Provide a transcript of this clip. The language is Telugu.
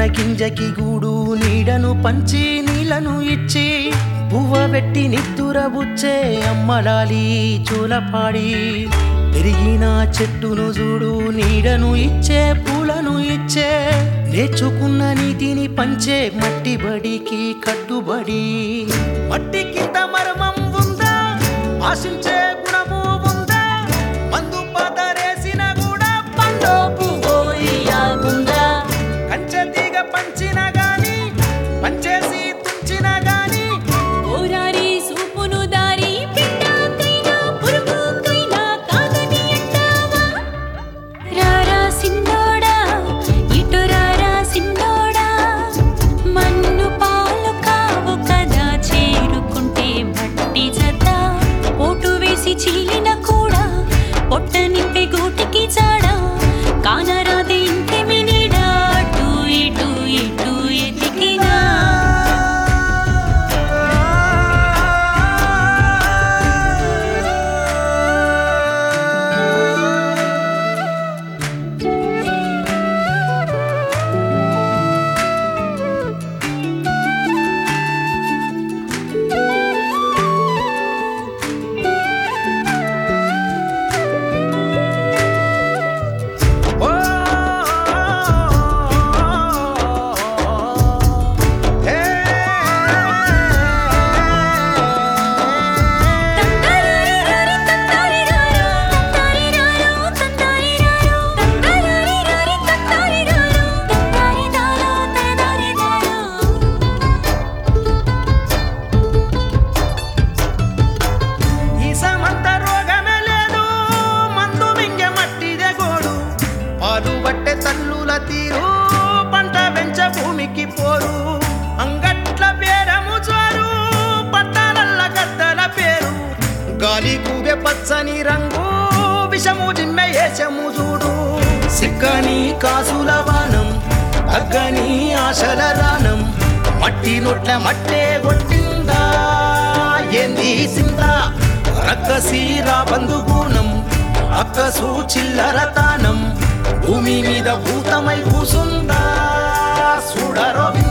నేర్చుకున్న గింజకి గూడు నీడను పంచి నీళ్లను ఇచ్చి పువ్వ పెట్టి నిత్తురబుచ్చే అమ్మలాలి చూలపాడి పెరిగిన చెట్టును చూడు నీడను ఇచ్చే పూలను ఇచ్చే నేర్చుకున్న నీతిని పంచే మట్టి బడికి కట్టుబడి మట్టి కింద మర్మం ఉందా ఆశించే గుణము ఉందా మందు పదరేసిన కూడా పండు పువ్వు ఇయ్యాకుందా కంచె తీగ పంచిన గాని పంచేసి తుంచిన గాని ఓరారి సూపును దారి పిండాకైనా పురుగుకైనా కాదని అంటావా రారా సిన్నోడా ఇటు రారా సిన్నోడా మన్ను పాలు కావు కదా చేరుకుంటే మట్టి జత పోటు వేసి చీలిన కూడా పొట్ట నింపే గూటికి చాడా కానరాదే ఇంతేమి నీడా అటు ఇటు ఇటు ఎతికినా ఓ హే తందరిరారి తందరిరారో తందరిరారో తందరిరారో తందరిరారి తందరిరారో తందరిరారో తందరిరారో ఈ సమంత రోగమే లేదు మందు మింగ మట్టిదే గోడు పాలు పట్టె తల్లుల తీరు పంట పెంచ భూమికి పోరు అంగట్ల పేరము చారు పట్టాలల్ల గద్దల పేరు గాలి కూబె పచ్చని రంగు విషము జిమ్మె ఏషము చూడు సిక్కని కాసుల వానం తగ్గని ఆశల రానం మట్టి నొట్ల మట్టే కొట్టిందా ఏంది సింద రక్కసీరా బంధుగూణం అక్కసు చిల్లర తానం భూమి మీద భూతమై కూసుందా చూడరో వింద